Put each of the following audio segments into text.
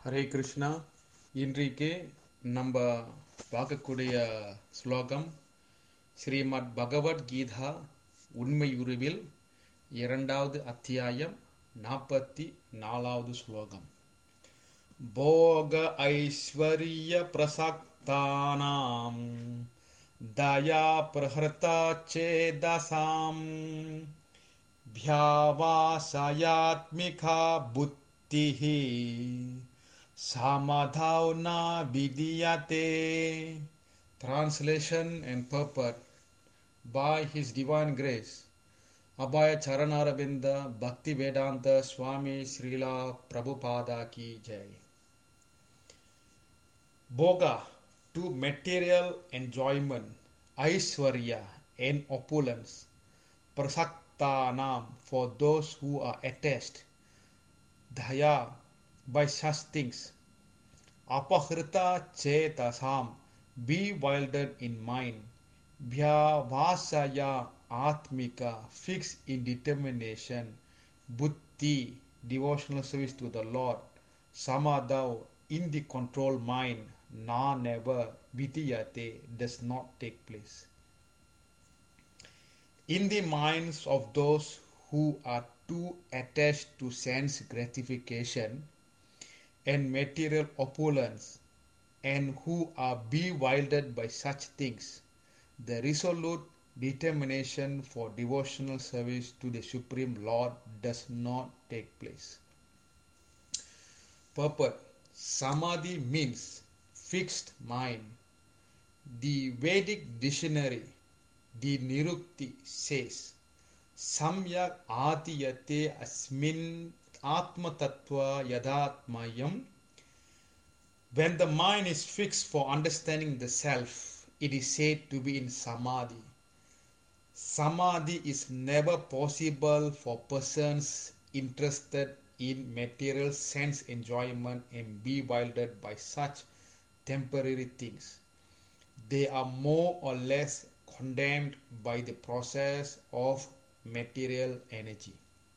ஹரே கிருஷ்ணா இன்றைக்கு நம்ம பார்க்கக்கூடிய ஸ்லோகம் ஸ்ரீமத் பகவத்கீதா உண்மையுருவில் இரண்டாவது அத்தியாயம் நாற்பத்தி நாலாவது ஸ்லோகம் போக ஐஸ்வர்ய பிரசக்தானாம் தயா பிரஹர்த்தா சேதசாம் भ्यावासयात्मिका बुद्धिः सामधाव न विदीयते Translation and purport by His Divine Grace Abhaya Charanaravinda Bhakti Vedanta Swami Srila Prabhupada Ki Jai Boga to material enjoyment, Aishwarya and opulence, Prasak Tanam for those who are attached. Dhaya by such things. Apahrita chetasam bewildered in mind. Vyavasaya atmika fixed in determination. Buddhi devotional service to the Lord. Samadhav in the control mind. Na never vidiyate does not take place in the minds of those who are too attached to sense gratification and material opulence and who are bewildered by such things, the resolute determination for devotional service to the Supreme Lord does not take place. Purport Samadhi means fixed mind. The Vedic dictionary the Nirukti says, Samyak adiyate asmin atma tattva yadatmayam. When the mind is fixed for understanding the self, it is said to be in samadhi. Samadhi is never possible for persons interested in material sense enjoyment and bewildered by such temporary things. They are more or less condemned by the process of material energy.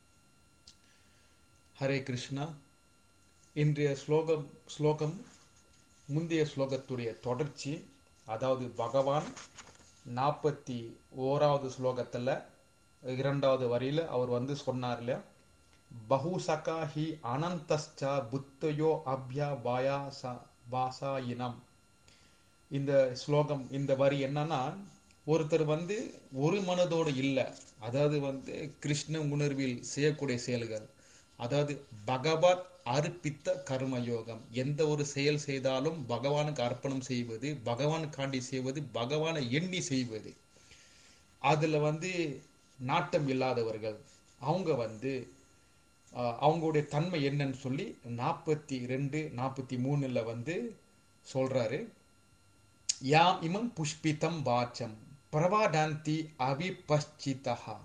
Hare Krishna இன்றைய ஸ்லோகம் ஸ்லோகம் முந்தைய ஸ்லோகத்துடைய தொடர்ச்சி அதாவது பகவான் நாற்பத்தி ஓராவது ஸ்லோகத்தில் இரண்டாவது வரியில் அவர் வந்து சொன்னார் இல்லையா பகுசகா ஹி அனந்தஸ்சா புத்தயோ அப்யா வாயாசா வாசாயினம் இந்த ஸ்லோகம் இந்த வரி என்னன்னா ஒருத்தர் வந்து ஒரு மனதோடு இல்லை அதாவது வந்து கிருஷ்ண உணர்வில் செய்யக்கூடிய செயல்கள் அதாவது பகவான் அர்ப்பித்த கர்மயோகம் எந்த ஒரு செயல் செய்தாலும் பகவானுக்கு அர்ப்பணம் செய்வது பகவானுக்காண்டி செய்வது பகவானை எண்ணி செய்வது அதில் வந்து நாட்டம் இல்லாதவர்கள் அவங்க வந்து அவங்களுடைய தன்மை என்னன்னு சொல்லி நாற்பத்தி ரெண்டு நாற்பத்தி மூணுல வந்து சொல்றாரு யாம் இமம் புஷ்பிதம் வாச்சம் பிரவாடாந்தி அவிபஷ்சிதா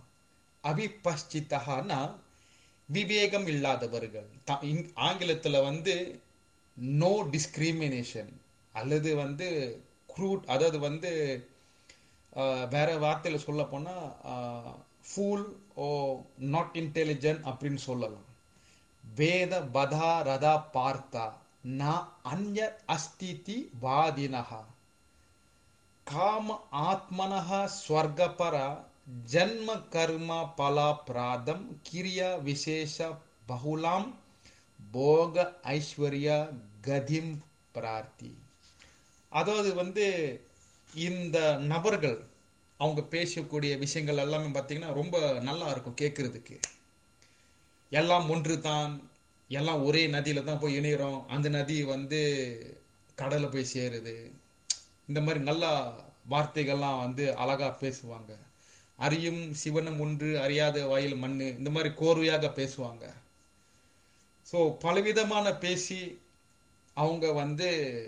அவிபஷ்சிதா விவேகம் இல்லாதவர்கள் ஆங்கிலத்தில் வந்து நோ டிஸ்கிரிமினேஷன் அல்லது வந்து குரூட் அதாவது வந்து வேற வார்த்தையில் சொல்ல போனால் ஃபூல் ஓ நாட் இன்டெலிஜென்ட் அப்படின்னு சொல்லலாம் வேத பதா ரதா பார்த்தா ந அந்ய அஸ்திதி வாதினஹா காம ஆத்மனः ஸ்வர்கபர ஜன்ம கர்ம பலாப்ராதம் கிரியா விசேஷ பகுலாம் போக ஐஸ்வர்ய கதிம் பிரார்த்தி அதாவது வந்து இந்த நபர்கள் அவங்க பேசக்கூடிய விஷயங்கள் எல்லாமே பார்த்தீங்கன்னா ரொம்ப நல்லா இருக்கும் கேட்கறதுக்கு எல்லாம் ஒன்று தான் எல்லாம் ஒரே நதியில தான் போய் இணைகிறோம் அந்த நதி வந்து கடலை போய் சேருது இந்த மாதிரி நல்ல வார்த்தைகள்லாம் வந்து அழகா பேசுவாங்க அறியும் சிவனும் ஒன்று அறியாத வாயில் மண்ணு இந்த மாதிரி கோர்வையாக பேசுவாங்க ஸோ பலவிதமான பேசி அவங்க வந்து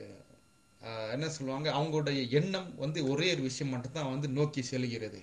என்ன சொல்லுவாங்க அவங்களுடைய எண்ணம் வந்து ஒரே ஒரு விஷயம் மட்டும்தான் வந்து நோக்கி செல்கிறது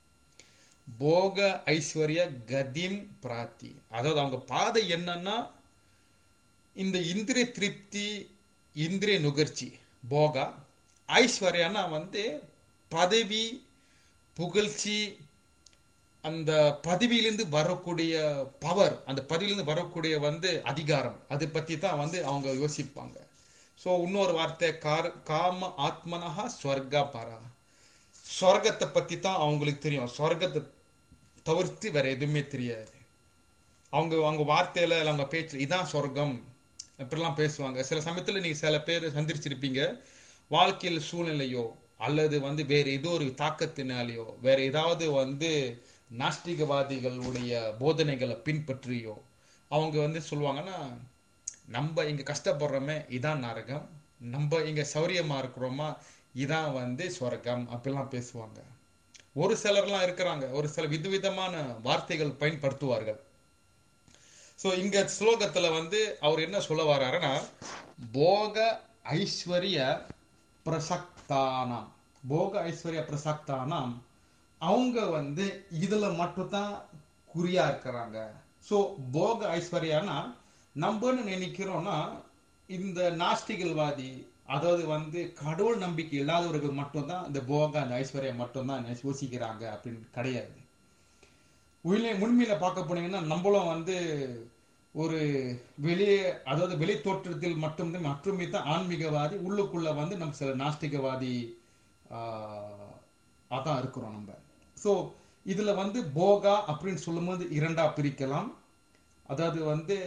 போக ஐஸ்வர்ய கதிம் பிரார்த்தி அதாவது அவங்க பாதை என்னன்னா இந்த இந்திரிய திருப்தி இந்திரிய நுகர்ச்சி போகா ஐஸ்வர்யானா வந்து பதவி புகழ்ச்சி அந்த பதவியிலிருந்து வரக்கூடிய பவர் அந்த பதவியிலிருந்து வரக்கூடிய வந்து அதிகாரம் அதை பத்தி தான் வந்து அவங்க யோசிப்பாங்க ஸோ இன்னொரு வார்த்தை கார் காம ஆத்மனஹா ஸ்வர்கா பரா ஸ்வர்க்கத்தை பத்தி தான் அவங்களுக்கு தெரியும் ஸ்வர்க்கத்தை தவிர்த்து வேற எதுவுமே தெரியாது அவங்க அவங்க வார்த்தையில இல்ல அவங்க பேச்சு இதான் சொர்க்கம் இப்படிலாம் பேசுவாங்க சில சமயத்துல நீங்க சில பேர் சந்திச்சிருப்பீங்க வாழ்க்கையில் சூழ்நிலையோ அல்லது வந்து வேற ஏதோ ஒரு தாக்கத்தினாலேயோ வேற ஏதாவது வந்து நாஸ்திகவாதிகளுடைய போதனைகளை பின்பற்றியோ அவங்க வந்து சொல்லுவாங்கன்னா நம்ம இங்க கஷ்டப்படுறோமே இதான் நரகம் நம்ம இங்க சௌரியமா இருக்கிறோமா இதான் வந்து சொர்க்கம் அப்படிலாம் பேசுவாங்க ஒரு சிலர்லாம் இருக்கிறாங்க ஒரு சில விதவிதமான வார்த்தைகள் பயன்படுத்துவார்கள் ஸோ இங்க ஸ்லோகத்துல வந்து அவர் என்ன சொல்ல வர்றாருன்னா போக ஐஸ்வர்ய பிரசக்தானாம் போக ஐஸ்வர்ய பிரசக்தானாம் அவங்க வந்து இதுல மட்டும்தான் குறியா இருக்கிறாங்க ஸோ போக ஐஸ்வர்யானா நம்மன்னு நினைக்கிறோம்னா இந்த நாஸ்திகல்வாதி அதாவது வந்து கடவுள் நம்பிக்கை இல்லாதவர்கள் மட்டும்தான் இந்த போக அந்த ஐஸ்வர்யம் மட்டும்தான் யோசிக்கிறாங்க அப்படின்னு கிடையாது உண்மை உண்மையில பார்க்க போனீங்கன்னா நம்மளும் வந்து ஒரு வெளியே அதாவது வெளி தோற்றத்தில் மட்டும்தான் மட்டுமே தான் ஆன்மீகவாதி உள்ளுக்குள்ள வந்து நம்ம சில நாஸ்திகவாதி ஆஹ், அதான் இருக்கிறோம் நம்ம ஸோ இதுல வந்து போகா அப்படின்னு சொல்லும்போது இரண்டா பிரிக்கலாம் அதாவது வந்து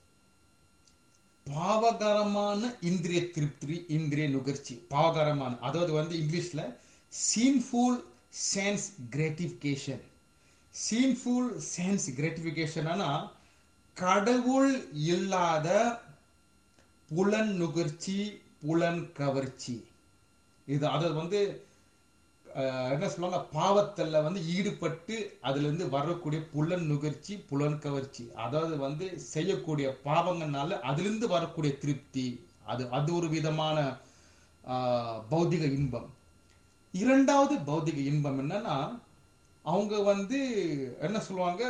பாவகரமான இந்திரிய திருப்தி இந்திரிய நுகர்ச்சி பாவகரமான அதாவது வந்து இங்கிலீஷ்ல sinful sense gratification sinful sense gratification கடவுள் இல்லாத புலன் நுகர்ச்சி புலன் கவர்ச்சி இது அதாவது வந்து அஹ், என்ன சொல்லுவாங்க பாவத்துல வந்து ஈடுபட்டு அதுல இருந்து வரக்கூடிய புலன் நுகர்ச்சி புலன் கவர்ச்சி அதாவது வந்து செய்யக்கூடிய பாவங்கள்னால அதிலிருந்து வரக்கூடிய திருப்தி அது அது ஒரு விதமான ஆஹ், பௌதிக இன்பம் இரண்டாவது பௌதிக இன்பம் என்னன்னா அவங்க வந்து என்ன சொல்லுவாங்க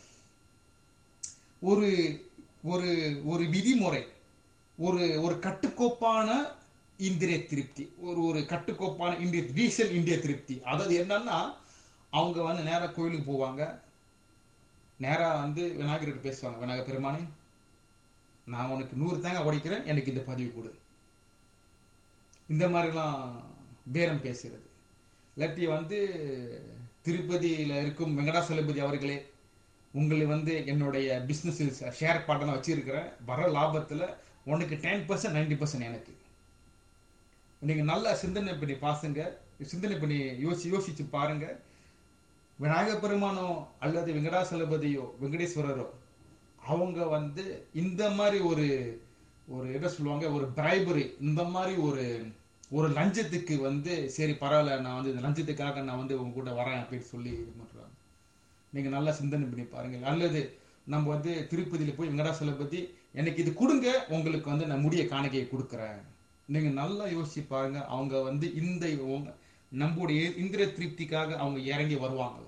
ஒரு ஒரு ஒரு விதிமுறை ஒரு ஒரு கட்டுக்கோப்பான இந்திரிய திருப்தி ஒரு ஒரு கட்டுக்கோப்பான இந்திய டீசல் இந்திய திருப்தி அதாவது என்னன்னா அவங்க வந்து நேரா கோயிலுக்கு போவாங்க நேரா வந்து விநாயகர்கிட்ட பேசுவாங்க விநாயகர் பெருமானே நான் உனக்கு நூறு தேங்காய் உடைக்கிறேன் எனக்கு இந்த பதிவு கொடு இந்த மாதிரிலாம் பேரம் பேசுறது இல்லாட்டி வந்து திருப்பதியில இருக்கும் வெங்கடாசலபதி அவர்களே உங்களை வந்து என்னுடைய பிஸ்னஸில் ஷேர் பார்ட்னர் வச்சிருக்கிறேன் வர லாபத்துல உனக்கு டென் பர்சன்ட் நைன்டி பர்சன்ட் எனக்கு நீங்க நல்லா சிந்தனை பண்ணி பாசுங்க சிந்தனை பண்ணி யோசி யோசிச்சு பாருங்க விநாயக பெருமானோ அல்லது வெங்கடாசலபதியோ வெங்கடேஸ்வரரோ அவங்க வந்து இந்த மாதிரி ஒரு ஒரு என்ன சொல்லுவாங்க ஒரு பிரைபரி இந்த மாதிரி ஒரு ஒரு லஞ்சத்துக்கு வந்து சரி பரவாயில்ல நான் வந்து இந்த லஞ்சத்துக்காக நான் வந்து உங்க கூட வரேன் அப்படின்னு சொல்லி இது பண்றாங்க நீங்க நல்லா சிந்தனை பண்ணி பாருங்க அல்லது நம்ம வந்து திருப்பதியில போய் வெங்கடாசலபதி எனக்கு இது கொடுங்க உங்களுக்கு வந்து நான் முடிய காணிக்கையை கொடுக்குறேன் நீங்க நல்லா யோசிச்சு பாருங்க அவங்க வந்து இந்த உங்க- நம்முடைய இந்திர திருப்திக்காக அவங்க இறங்கி வருவாங்களா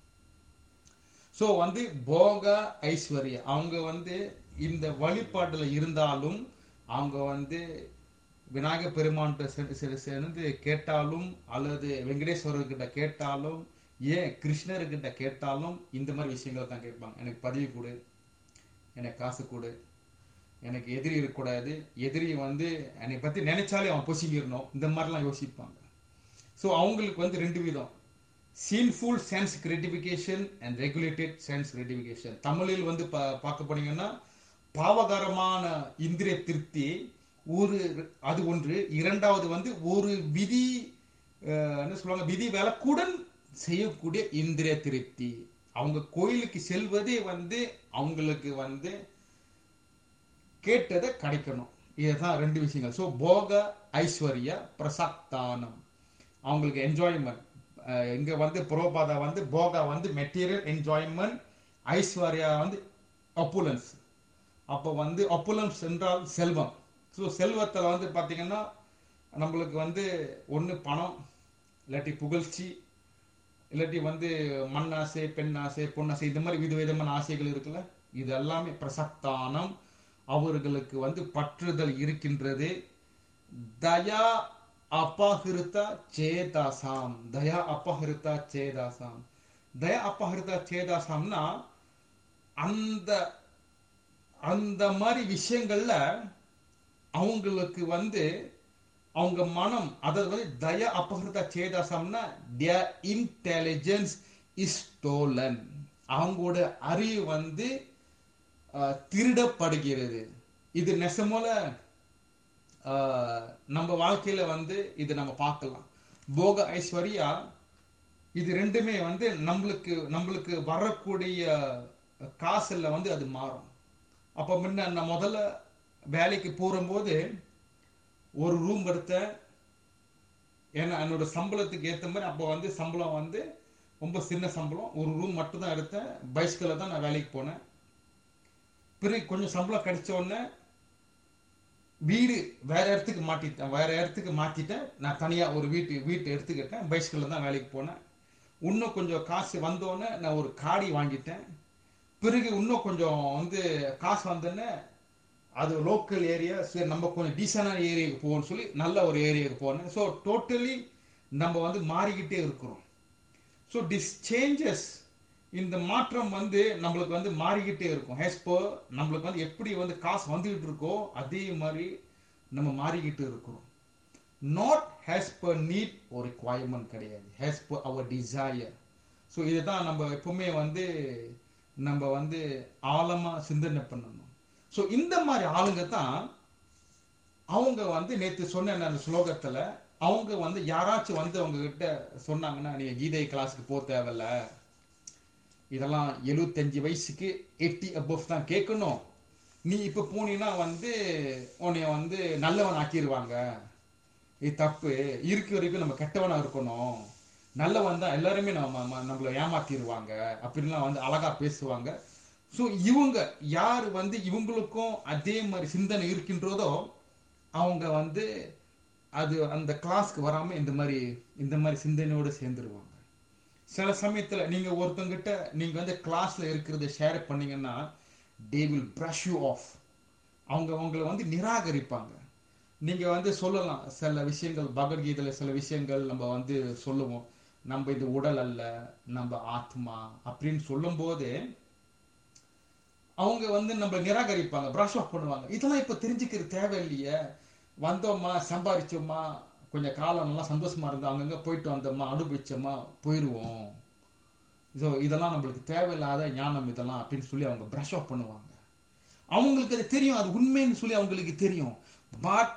சோ வந்து போக ஐஸ்வர்யா அவங்க வந்து இந்த வழிபாட்டுல இருந்தாலும் அவங்க வந்து விநாயக பெருமான்கிட்ட சென்று சென்று சேர்ந்து கேட்டாலும் அல்லது வெங்கடேஸ்வரர்கிட்ட கேட்டாலும் ஏன் கிருஷ்ணர்கிட்ட கேட்டாலும் இந்த மாதிரி விஷயங்களை தான் கேட்பாங்க எனக்கு பதவி கொடு எனக்கு காசு கொடு எனக்கு எதிரி இருக்கக்கூடாது எதிரி வந்து என்னை பத்தி நினைச்சாலே அவன் பொசிங்கிடணும் இந்த மாதிரிலாம் யோசிப்பாங்க ஸோ அவங்களுக்கு வந்து ரெண்டு விதம் sinful sense gratification and regulated sense gratification தமிழில் வந்து பா பார்க்க போனீங்கன்னா பாவகரமான இந்திரிய திருப்தி ஒரு அது ஒன்று இரண்டாவது வந்து ஒரு விதி அஹ், என்ன சொல்லுவாங்க விதி விலக்குடன் செய்யக்கூடிய இந்திரிய திருப்தி அவங்க கோயிலுக்கு செல்வதே வந்து அவங்களுக்கு வந்து கேட்டதை கிடைக்கணும் இதுதான் ரெண்டு விஷயங்கள் ஸோ போக ஐஸ்வர்ய பிரசக்தானம் அவங்களுக்கு என்ஜாய்மெண்ட் இங்க வந்து புரோபாதா வந்து போகா வந்து மெட்டீரியல் என்ஜாய்மெண்ட் ஐஸ்வர்யா வந்து அப்புலன்ஸ் அப்போ வந்து அப்புலன்ஸ் என்றால் செல்வம் ஸோ செல்வத்தில் வந்து பார்த்தீங்கன்னா நம்மளுக்கு வந்து ஒன்று பணம் இல்லாட்டி புகழ்ச்சி இல்லாட்டி வந்து மண் ஆசை பெண் ஆசை பொன்னாசை இந்த மாதிரி விதவிதமான ஆசைகள் இருக்குல்ல இது எல்லாமே பிரசக்தானம் அவர்களுக்கு வந்து பற்றுதல் இருக்கின்றது தயா அபகிருத்தா சேதாசாம் தயா அபகிருத்தா சேதாசாம் தயா அப்பஹிருத சேதாசம்னா அந்த அந்த மாதிரி விஷயங்கள்ல அவங்களுக்கு வந்து அவங்க மனம் அதாவது வந்து தயா அபகிருத சேதாசம்னா their இன்டெலிஜென்ஸ் இஸ் stolen அவங்களோட அறிவு வந்து அஹ், திருடப்படுகிறது இது நெசமோல அஹ், நம்ம வாழ்க்கையில வந்து இது நம்ம பார்க்கலாம் போக ஐஸ்வர்யா இது ரெண்டுமே வந்து நம்மளுக்கு நம்மளுக்கு வரக்கூடிய காசுல வந்து அது மாறும் அப்ப முன்ன நான் முதல்ல வேலைக்கு போகும்போது ஒரு ரூம் எடுத்தேன் ஏன்னா என்னோட சம்பளத்துக்கு ஏத்த மாதிரி அப்போ வந்து சம்பளம் வந்து ரொம்ப சின்ன சம்பளம் ஒரு ரூம் மட்டும் தான் எடுத்தேன் பைஸ்கிளில் தான் நான் வேலைக்கு போனேன் பிறகு கொஞ்சம் சம்பளம் கிடைச்ச உடனே வீடு வேற இடத்துக்கு மாட்டிட்டேன் வேற இடத்துக்கு மாத்திட்டேன் நான் தனியா ஒரு வீட்டு வீட்டு எடுத்துக்கிட்டேன் பைஸ்கிளில் தான் வேலைக்கு போனேன் இன்னும் கொஞ்சம் காசு வந்தோடனே நான் ஒரு காடி வாங்கிட்டேன் பிறகு இன்னும் கொஞ்சம் வந்து காசு வந்தோடனே அது லோக்கல் ஏரியா சரி நம்ம கொஞ்சம் டீசனான ஏரியாவுக்கு போகணும்னு சொல்லி நல்ல ஒரு ஏரியாவுக்கு போனேன் ஸோ டோட்டலி நம்ம வந்து மாறிக்கிட்டே இருக்கிறோம் ஸோ டிஸ் சேஞ்சஸ் இந்த மாற்றம் வந்து நம்மளுக்கு வந்து மாறிக்கிட்டே இருக்கும் ஹேஸ் பர் நம்மளுக்கு வந்து எப்படி வந்து காசு வந்துகிட்டு இருக்கோ அதே மாதிரி நம்ம மாறிக்கிட்டு இருக்கிறோம் நாட் ஹேஸ் பர் நீட் ஒரு requirement கிடையாது as per our desire so இதுதான் நம்ம எப்பவுமே வந்து நம்ம வந்து ஆழமா சிந்தனை பண்ணணும் ஸோ இந்த மாதிரி ஆளுங்க தான் அவங்க வந்து நேத்து சொன்ன அந்த ஸ்லோகத்துல அவங்க வந்து யாராச்சும் வந்து அவங்க கிட்ட சொன்னாங்கன்னா நீங்க கீதை கிளாஸுக்கு போக தேவையில்ல இதெல்லாம் எழுபத்தஞ்சு வயசுக்கு எயிட்டி above தான் கேட்கணும் நீ இப்ப போனீங்கன்னா வந்து உன்னைய வந்து நல்லவன் ஆக்கிடுவாங்க இது தப்பு இருக்க வரைக்கும் நம்ம கெட்டவனா இருக்கணும் நல்லவன் தான் எல்லாருமே நம்ம ம- நம்மள ஏமாத்திடுவாங்க அப்படின்லாம் வந்து அழகா பேசுவாங்க ஸோ இவங்க யார் வந்து இவங்களுக்கும் அதே மாதிரி சிந்தனை இருக்கின்றதோ அவங்க வந்து அது அந்த கிளாஸ்க்கு வராம இந்த மாதிரி இந்த மாதிரி சிந்தனையோட சேர்ந்துருவாங்க சில சமயத்துல நீங்க ஒருத்தங்கிட்ட நீங்க வந்து கிளாஸ்ல இருக்கிறத ஷேர் பண்ணீங்கன்னா they will brush you off அவங்க உங்களை வந்து நிராகரிப்பாங்க நீங்க வந்து சொல்லலாம் சில விஷயங்கள் பகவத்கீதையில சில விஷயங்கள் நம்ம வந்து சொல்லுவோம் நம்ம இது உடல் அல்ல நம்ம ஆத்மா அப்படின்னு சொல்லும்போது அவங்க வந்து நம்ம நிராகரிப்பாங்க பிரஷ் ஆஃப் பண்ணுவாங்க இதெல்லாம் இப்ப தெரிஞ்சுக்கிறது தேவையில்லையே வந்தோமா சம்பாரிச்சோமா கொஞ்சம் காலம் நல்லா சந்தோஷமா இருந்தோம் அங்கங்க போயிட்டு வந்தோமா அனுபவிச்சோமா போயிடுவோம் ஸோ இதெல்லாம் நம்மளுக்கு தேவையில்லாத ஞானம் இதெல்லாம் அப்படின்னு சொல்லி அவங்க பிரஷ் ஆஃப் பண்ணுவாங்க அவங்களுக்கு அது தெரியும் அது உண்மைன்னு சொல்லி அவங்களுக்கு தெரியும் பட்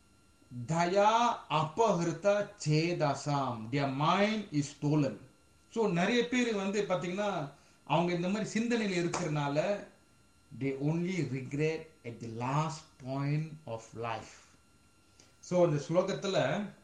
தயா அபஹிருத சேதசாம் their mind is stolen so நிறைய பேர் வந்து பார்த்தீங்கன்னா அவங்க இந்த மாதிரி சிந்தனையில் இருக்கிறனால they only regret at the last point of life so இந்த ஸ்லோகத்தில்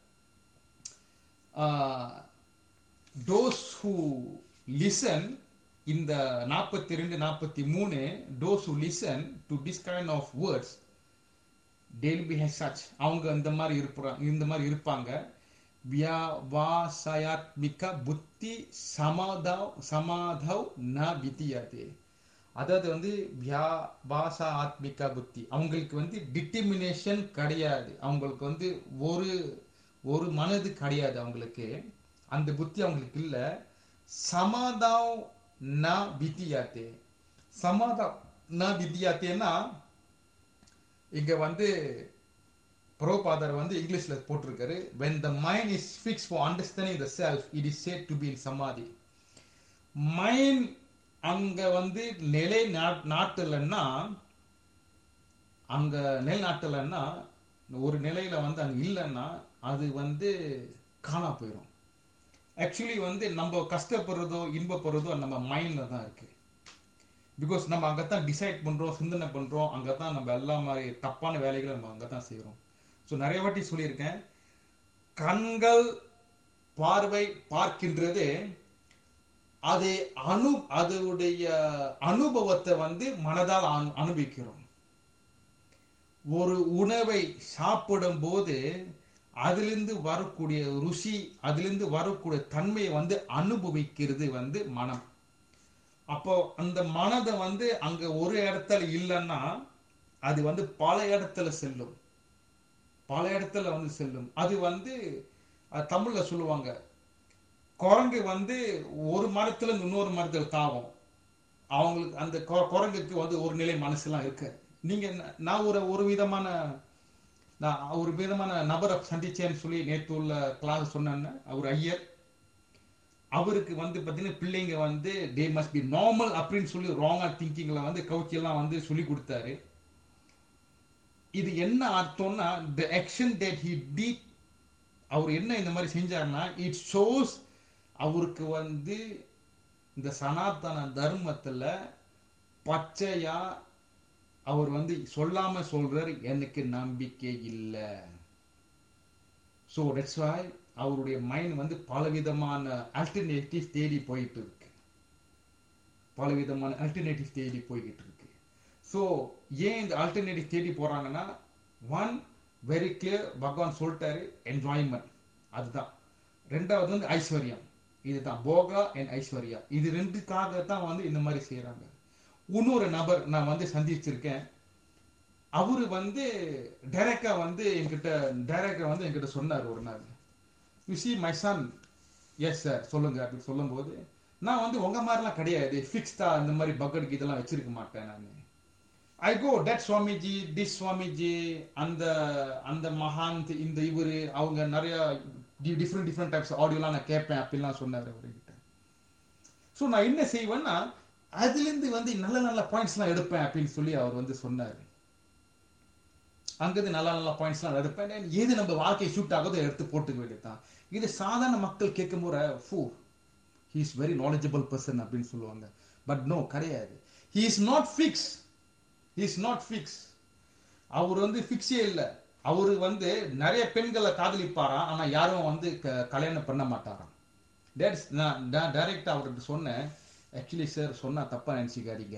தோஸ் ஹூ லிசன் இந்த நாற்பத்தி ரெண்டு நாற்பத்தி மூணு those who listen to this kind of words daily be such அவங்க இந்த மாதிரி இருப்பாங்க இந்த மாதிரி இருப்பாங்க வியாவாசயாத்மிக புத்தி சமாதவ் சமாதவ் ந வித்தியாதே அதாவது வந்து வியாபாச ஆத்மிக புத்தி அவங்களுக்கு வந்து டிட்டர்மினேஷன் கிடையாது அவங்களுக்கு வந்து ஒரு ஒரு மனது கிடையாது அவங்களுக்கு அந்த புத்தி அவங்களுக்கு இல்ல சமாதாவ் ந வித்தியாத்தே சமாதாவ் ந வித்தியாத்தேன்னா இங்க வந்து புரோபாதர் வந்து இங்கிலீஷ்ல போட்டிருக்காரு when the mind is fixed for understanding the self it is said to be in samadhi mind அங்க வந்து நிலை நா- நாட்டலன்னா அங்க நிலை நாட்டலன்னா ஒரு நிலையில வந்து அங்க இல்லைன்னா அது வந்து காணா போயிடும் ஆக்சுவலி வந்து நம்ம கஷ்டப்படுறதோ இன்பப்படுறதோ நம்ம மைண்ட்ல தான் இருக்கு பிகாஸ் நம்ம அங்கதான் டிசைட் பண்றோம் சிந்தனை பண்றோம் அங்கதான் நம்ம எல்லா மாதிரி தப்பான வேலைகளை நம்ம அங்கதான் செய்றோம் ஸோ நிறைய வாட்டி சொல்லியிருக்கேன் கண்கள் பார்வை பார்க்கின்றது அது அனு அதோடைய அனுபவத்தை வந்து மனதால் அனு- அனுபவிக்கிறோம் ஒரு உணவை சாப்பிடும் போது அதிலிருந்து வரக்கூடிய ருசி அதிலிருந்து வரக்கூடிய தன்மையை வந்து அனுபவிக்கிறது வந்து மனம் அப்போ அந்த மனதை வந்து அங்க ஒரு இடத்துல இல்லைன்னா அது வந்து பல இடத்துல செல்லும் பல இடத்துல வந்து செல்லும் அது வந்து அஹ், தமிழ்ல சொல்லுவாங்க குரங்கு வந்து ஒரு மரத்துல இருந்து இன்னொரு மரத்துல தாவும் அவங்களுக்கு அந்த கொ- குரங்குக்கு வந்து ஒரு நிலை மனசுலாம் இருக்கு நீங்க ந- நான் ஒரு ஒரு விதமான நான் ஒரு விதமான நபரை சந்திச்சேன்னு சொல்லி நேற்று உள்ள கிளாஸ் சொன்னேன்னு அவர் ஐயர் அவருக்கு வந்து பார்த்தீங்கன்னா பிள்ளைங்க வந்து தே மஸ்ட் பி நார்மல் அப்படின்னு சொல்லி ராங்கா திங்கிங்ல வந்து கவுச்சி எல்லாம் வந்து சொல்லி கொடுத்தாரு இது என்ன அர்த்தம்னா the action that he did அவர் என்ன இந்த மாதிரி செஞ்சாருன்னா இட் ஷோஸ் அவருக்கு வந்து இந்த சனாதன தர்மத்துல பச்சையா அவர் வந்து சொல்லாம சொல்றாரு எனக்கு நம்பிக்கை இல்லை ஸோ தட்ஸ் வை அவருடைய மைண்ட் வந்து பலவிதமான ஆல்டர்னேட்டிவ் தேடி போயிட்டு இருக்கு பலவிதமான ஆல்டர்னேட்டிவ் தேடி போய்கிட்டு இருக்கு ஸோ ஏன் இந்த ஆல்டர்னேட்டிவ் தேடி போறாங்கன்னா ஒன் வெரி கிளியர் பகவான் சொல்லிட்டாரு என்ஜாய்மெண்ட் அதுதான் ரெண்டாவது வந்து ஐஸ்வர்யம் இதுதான் போகா அண்ட் ஐஸ்வர்யா இது ரெண்டுக்காக தான் வந்து இந்த மாதிரி செய்றாங்க இன்னொரு நபர் நான் வந்து சந்திச்சிருக்கேன் அவரு வந்து டைரக்டா வந்து என்கிட்ட டைரக்டா வந்து என்கிட்ட சொன்னார் ஒரு நாள் you see my son yes sir சொல்லுங்க அப்படின்னு சொல்லும்போது நான் வந்து உங்க மாதிரிலாம் கிடையாது ஃபிக்ஸ்டா இந்த மாதிரி பக்கெட் இதெல்லாம் வச்சிருக்க மாட்டேன் நான் ஐ கோ டேட் சுவாமிஜி டிஸ் சுவாமிஜி அந்த அந்த மகாந்த் இந்த இவரு அவங்க நிறைய டிஃப்ரெண்ட் டிஃப்ரெண்ட் டைப்ஸ் ஆடியோலாம் நான் கேட்பேன் அப்படிலாம் சொன்னார் அவர்கிட்ட ஸோ நான் என்ன செய்வேன்னா அதுலேருந்து வந்து நல்ல நல்ல பாயிண்ட்ஸ்லாம் எடுப்பேன் அப்படின்னு சொல்லி அவர் வந்து சொன்னார் அங்கிருந்து நல்ல நல்ல பாயிண்ட்ஸ்லாம் எடுப்பேன் then எது நம்ம வாழ்க்கை ஷூட் ஆகுதோ எடுத்து போட்டுக்க வேண்டியதுதான் இது சாதாரண மக்கள் கேட்கும் போற who he is very knowledgeable person அப்படின்னு சொல்லுவாங்க பட் நோ கிடையாது he is not fix he is not fix அவர் வந்து ஃபிக்ஸே இல்லை அவர் வந்து நிறைய பெண்களை காதலிப்பாராம் ஆனா யாரும் வந்து க- கல்யாணம் பண்ண மாட்டாராம் டேட்ஸ் நான் நான் டைரக்டா அவர்கிட்ட சொன்னேன் ஆக்சுவலி சார் சொன்னா தப்பா நினைச்சுக்காதீங்க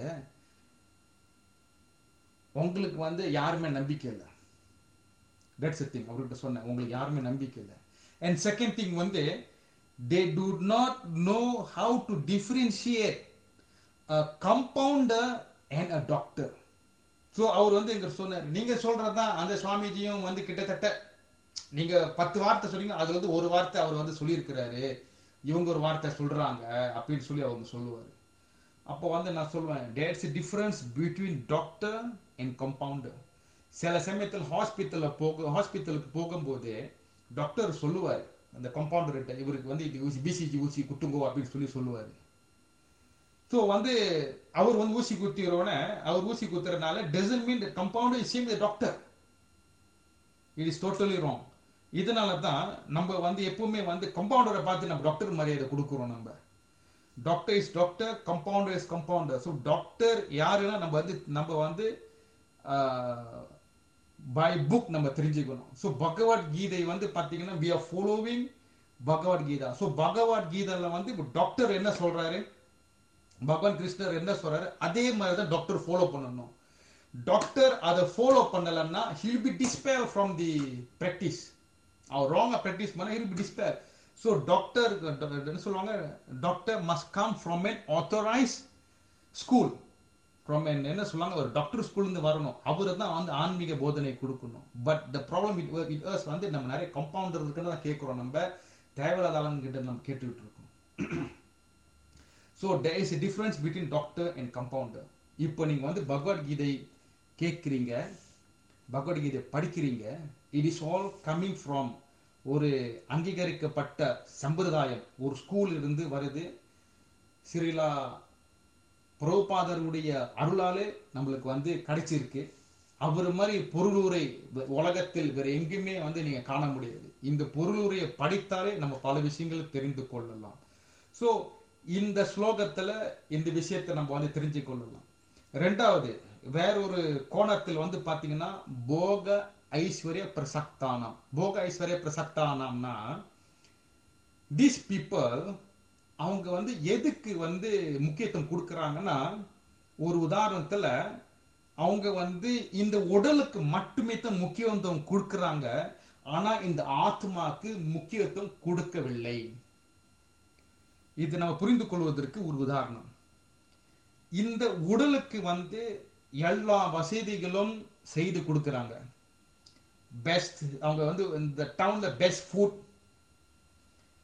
உங்களுக்கு வந்து யாருமே நம்பிக்கை இல்லை தட்ஸ் திங் அவர்கிட்ட சொன்னேன் உங்களுக்கு யாருமே நம்பிக்கை இல்லை அண்ட் செகண்ட் திங் வந்து they do not know how to differentiate compounder and a doctor so அவர் வந்து எங்க சொன்னார் நீங்க சொல்றதுதான் அந்த சுவாமிஜியும் வந்து கிட்டத்தட்ட நீங்க பத்து வார்த்தை சொன்னீங்க அதுல வந்து ஒரு வார்த்தை அவர் வந்து சொல்லியிருக்கிறாரு இவங்க ஒரு வார்த்தை சொல்றாங்க அப்படின்னு சொல்லி அவங்க சொல்லுவாரு அப்போ வந்து நான் சொல்லுவேன் there's difference between doctor and compounder சில சமயத்தில் ஹாஸ்பிட்டலில் போக ஹாஸ்பிட்டலுக்கு போகும்போது டாக்டர் சொல்லுவார் அந்த கம்பவுண்டர்கிட்ட இவருக்கு வந்து இது ஊசி பிசிஜி ஊசி குத்துங்கோ அப்படின்னு சொல்லி சொல்லுவார் ஸோ வந்து அவர் வந்து ஊசி குத்திடுறோன்னே அவர் ஊசி குத்துறதுனால doesn't mean compounder is same doctor it is totally wrong இதனால தான் நம்ம வந்து எப்பவுமே வந்து கம்பவுண்டரை பார்த்து நம்ம டாக்டர் மரியாதை கொடுக்குறோம் நம்ம doctor is doctor compounder is compounder so doctor யாருன்னா நம்ம வந்து நம்ம வந்து பை புக் நம்ம தெரிஞ்சுக்கணும் ஸோ பகவத்கீதை வந்து பார்த்தீங்கன்னா we are following Bhagavad Gita so பகவத்கீதையில் வந்து டாக்டர் என்ன சொல்றாரு பகவான் கிருஷ்ணர் என்ன சொல்றாரு அதே மாதிரி தான் டாக்டர் ஃபாலோ பண்ணணும் டாக்டர் அதை ஃபாலோ பண்ணலன்னா he'll be disbar from the practice அவர் ராங்கா ப்ராக்டிஸ் பண்ண he'll be disbar so doctor என்ன சொல்லுவாங்க doctor must come from an authorized school from என்ன சொல்லுவாங்க ஒரு டாக்டர் ஸ்கூல்லேருந்து வரணும் அவரு தான் வந்து ஆன்மீக போதனை கொடுக்கணும் but the problem it it was வந்து நம்ம நிறைய கம்பவுண்டர் இருக்குன்னு தான் கேட்குறோம் நம்ம தேவையில்லாத ஆளுங்கிட்ட நம்ம கேட்டுக்கிட்டு இருக்கோம் so there is a difference between doctor and compounder இப்போ நீங்கள் வந்து பகவத்கீதை கேட்குறீங்க பகவத்கீதை படிக்கிறீங்க it is all coming from ஒரு அங்கீகரிக்கப்பட்ட சம்பிரதாயம் ஒரு ஸ்கூல் இருந்து வருது சிறிலா பிரபுபாதருடைய அருளாலே நம்மளுக்கு வந்து கிடைச்சிருக்கு அவர் மாதிரி பொருளுரை உலகத்தில் வேற எங்கேயுமே வந்து நீங்க காண முடியாது இந்த பொருளுரையை படித்தாலே நம்ம பல விஷயங்களை தெரிந்து கொள்ளலாம் ஸோ இந்த ஸ்லோகத்துல இந்த விஷயத்தை நம்ம வந்து தெரிஞ்சு கொள்ளலாம் ரெண்டாவது வேற ஒரு கோணத்தில் வந்து பாத்தீங்கன்னா போக ஐஸ்வர்ய பிரசக்தானம் போக ஐஸ்வர்ய பிரசக்தானம்னா தீஸ் பீப்புள் அவங்க வந்து எதுக்கு வந்து முக்கியத்துவம் கொடுக்கறாங்கன்னா ஒரு உதாரணத்துல அவங்க வந்து இந்த உடலுக்கு மட்டுமே தான் முக்கியத்துவம் கொடுக்கறாங்க ஆனா இந்த ஆத்மாக்கு முக்கியத்துவம் கொடுக்கவில்லை இது நம்ம புரிந்து கொள்வதற்கு ஒரு உதாரணம் இந்த உடலுக்கு வந்து எல்லா வசதிகளும் செய்து கொடுக்கறாங்க பெஸ்ட் அவங்க வந்து இந்த டவுன்ல best food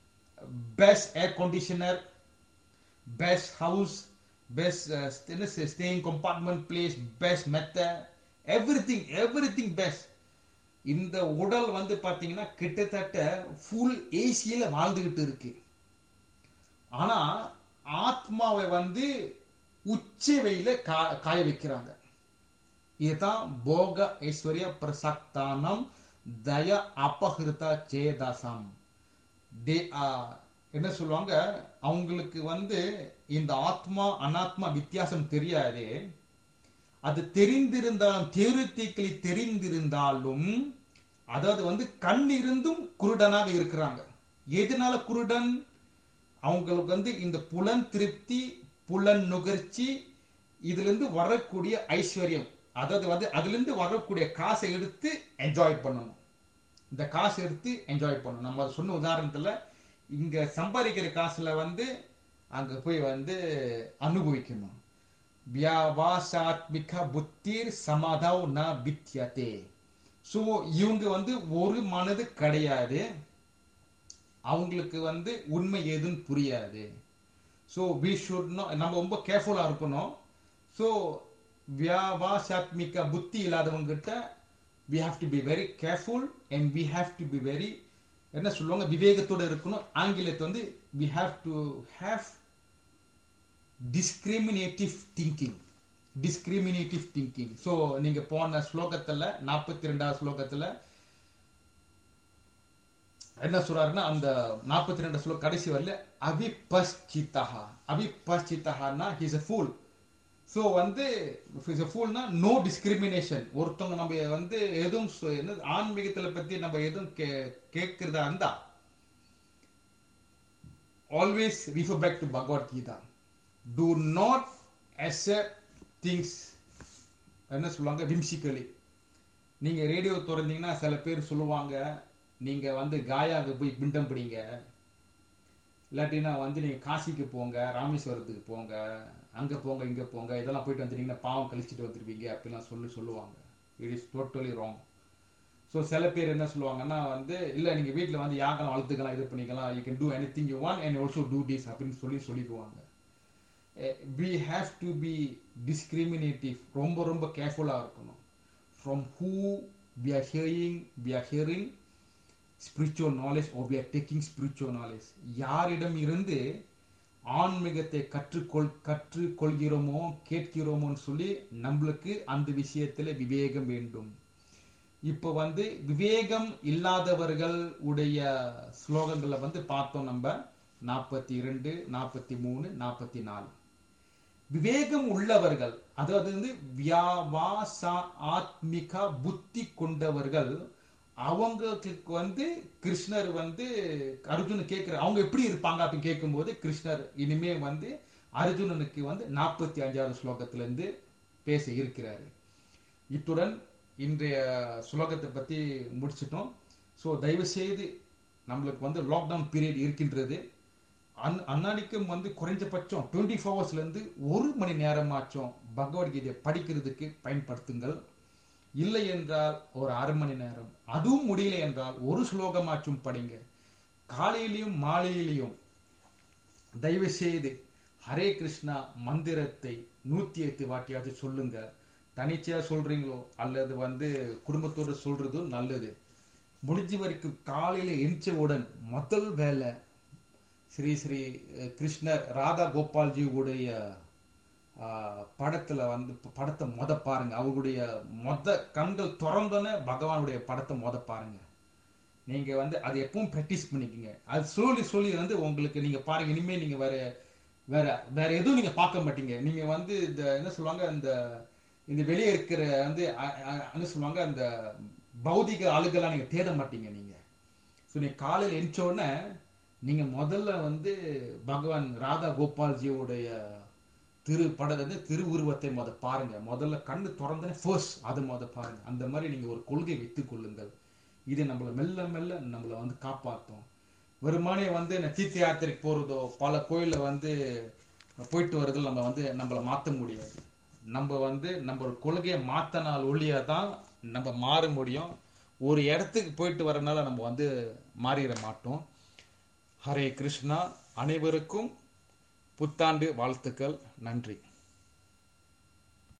best air conditioner best house best என்ன staying compartment place best method everything everything best இந்த உடல் வந்து பாத்தீங்கன்னா கிட்டத்தட்ட ஃபுல் ஏசியில வாழ்ந்துகிட்டு இருக்கு ஆனா ஆத்மாவை வந்து உச்ச வெயில கா காய வைக்கிறாங்க இதுதான் போக ஐஸ்வர்ய பிரசக்தானம் தய அபகிருத சேதசம் தே என்ன சொல்லுவாங்க அவங்களுக்கு வந்து இந்த ஆத்மா அனாத்மா வித்தியாசம் தெரியாது அது தெரிந்திருந்தாலும் தேருத்தீக்களி தெரிந்திருந்தாலும் அதாவது வந்து கண் இருந்தும் குருடனாக இருக்கிறாங்க எதனால குருடன் அவங்களுக்கு வந்து இந்த புலன் திருப்தி புலன் நுகர்ச்சி இதுல இருந்து வரக்கூடிய ஐஸ்வர்யம் அதாவது வந்து அதுல இருந்து வரக்கூடிய காசை எடுத்து என்ஜாய் பண்ணணும் இந்த காசு எடுத்து என்ஜாய் பண்ணணும் நம்ம சொன்ன உதாரணத்துல இங்க சம்பாதிக்கிற காசுல வந்து அங்க போய் வந்து அனுபவிக்கணும் வியாபாசாத்மிக புத்திர் சமாதாவ் ந வித்யதே ஸோ இவங்க வந்து ஒரு மனது கிடையாது அவங்களுக்கு வந்து உண்மை எதுன்னு புரியாது ஸோ வி ஷுட் நம்ம ரொம்ப கேர்ஃபுல்லாக இருக்கணும் ஸோ வியாபாசாத்மிக புத்தி இல்லாதவங்ககிட்ட we have to be very careful and we have to be very என்ன சொல்லுவாங்க விவேகத்தோட இருக்கணும் ஆங்கிலத்தை வந்து we have to have discriminative thinking discriminative thinking so நீங்க போன ஸ்லோகத்துல நாற்பத்தி ரெண்டாவது ஸ்லோகத்துல என்ன சொல்றாருன்னா அந்த நாற்பத்தி ரெண்டு ஸ்லோகம் கடைசி வரல அவிபஸ்சிதா அவிபஸ்சிதான்னா ஹிஸ் அ ஃபூல் ஸோ வந்து இஸ் அ ஃபூல்னா நோ டிஸ்கிரிமினேஷன் ஒருத்தவங்க நம்ம வந்து எதுவும் என்ன ஆன்மீகத்தில் பத்தி நம்ம எதுவும் கே கேட்கிறதா இருந்தா always refer back to Bhagavad Gita to not accept things என்ன சொல்லுவாங்க விம்சிக்கலி நீங்க ரேடியோ திறந்தீங்கன்னா சில பேர் சொல்லுவாங்க நீங்க வந்து காயாவுக்கு போய் பிண்டம் பிடிங்க இல்லாட்டினா வந்து நீங்க காசிக்கு போங்க ராமேஸ்வரத்துக்கு போங்க அங்க போங்க இங்க போங்க இதெல்லாம் போயிட்டு வந்துட்டீங்கன்னா பாவம் கழிச்சிட்டு வந்துருவீங்க அப்படிலாம் சொல்லி சொல்லுவாங்க it is totally wrong so சில பேர் என்ன சொல்லுவாங்கன்னா வந்து இல்லை நீங்கள் வீட்டில் வந்து யாகலாம் வளர்த்துக்கலாம் இது பண்ணிக்கலாம் you can do anything you want and also do this அப்படின்னு சொல்லி சொல்லிக்குவாங்க we have to be discriminative ரொம்ப ரொம்ப கேர்ஃபுல்லாக இருக்கணும் from who we are hearing we are hearing spiritual knowledge oh we are taking spiritual knowledge யாரிடம் இருந்து ஆன்மீகத்தை கற்றுக்கொள் கற்றுக்கொள்கிறோமோ கேட்கிறோமோன்னு சொல்லி நம்மளுக்கு அந்த விஷயத்துல விவேகம் வேண்டும் இப்போ வந்து விவேகம் இல்லாதவர்கள் உடைய ஸ்லோகங்களை வந்து பார்த்தோம் நம்ம நாற்பத்தி இரண்டு நாற்பத்தி மூணு நாற்பத்தி நாலு விவேகம் உள்ளவர்கள் அதாவது வந்து வியாவாசா ஆத்மிகா புத்தி கொண்டவர்கள் அவங்களுக்கு வந்து கிருஷ்ணர் வந்து அர்ஜுனன் கேட்கிற அவங்க எப்படி இருப்பாங்க அப்படின்னு கேட்கும்போது கிருஷ்ணர் இனிமே வந்து அர்ஜுனனுக்கு வந்து நாற்பத்தி அஞ்சாவது ஸ்லோகத்துல இருந்து பேச இருக்கிறாரு இத்துடன் இன்றைய ஸ்லோகத்தை பத்தி முடிச்சிட்டோம் ஸோ தயவு செய்து நம்மளுக்கு வந்து லாக்டவுன் பீரியட் இருக்கின்றது அந் அன்னாடிக்கும் வந்து குறைஞ்சபட்சம் டுவெண்ட்டி ஃபோர் ஹவர்ஸ்லேருந்து ஒரு மணி நேரமாச்சும் பகவத்கீதையை படிக்கிறதுக்கு பயன்படுத்துங்கள் இல்லை என்றால் ஒரு அரை மணி நேரம் அதுவும் முடியல என்றால் ஒரு ஸ்லோகமாச்சும் படிங்க காலையிலையும் மாலையிலையும் தயவு செய்து ஹரே கிருஷ்ணா மந்திரத்தை நூத்தி எட்டு வாட்டியாவது சொல்லுங்க தனிச்சையா சொல்றீங்களோ அல்லது வந்து குடும்பத்தோட சொல்றதும் நல்லது முடிஞ்ச வரைக்கும் காலையில எரிச்சவுடன் முதல் வேலை ஸ்ரீ ஸ்ரீ கிருஷ்ணர் ராதா கோபால்ஜியுடைய படத்துல வந்து படத்தை மொத பாருங்க அவருடைய மொத கண்கள் திறந்தோன்னே பகவானுடைய படத்தை மொத பாருங்க நீங்க வந்து அது எப்பவும் ப்ராக்டிஸ் பண்ணிக்கோங்க அது சொல்லி சொல்லி வந்து உங்களுக்கு நீங்க பாருங்க இனிமே நீங்க வேற வேற வேற எதுவும் நீங்க பார்க்க மாட்டீங்க நீங்க வந்து இந்த என்ன சொல்லுவாங்க இந்த இந்த வெளியே இருக்கிற வந்து என்ன சொல்லுவாங்க அந்த பௌதிக ஆளுகள்லாம் நீங்க தேட மாட்டீங்க நீங்க ஸோ நீங்க காலையில் எரிச்ச உடனே நீங்க முதல்ல வந்து பகவான் ராதா கோபால்ஜியோடைய திரு பட வந்து திருவுருவத்தை முத பாருங்க முதல்ல கண்ணு திறந்தனே ஃபர்ஸ்ட் அதை முத பாருங்க அந்த மாதிரி நீங்க ஒரு கொள்கை வைத்துக் கொள்ளுங்கள் இது நம்மளை மெல்ல மெல்ல நம்மளை வந்து காப்பாற்றும் வெறுமானே வந்து தீர்த்த யாத்திரைக்கு போறதோ பல கோயில வந்து போயிட்டு வரதில் நம்ம வந்து நம்மளை மாற்ற முடியாது நம்ம வந்து நம்ம கொள்கையை மாத்தினால் ஒழியா தான் நம்ம மாற முடியும் ஒரு இடத்துக்கு போயிட்டு வரனால நம்ம வந்து மாறிட மாட்டோம் ஹரே கிருஷ்ணா அனைவருக்கும் புத்தாண்டு வாழ்த்துக்கள் நன்றி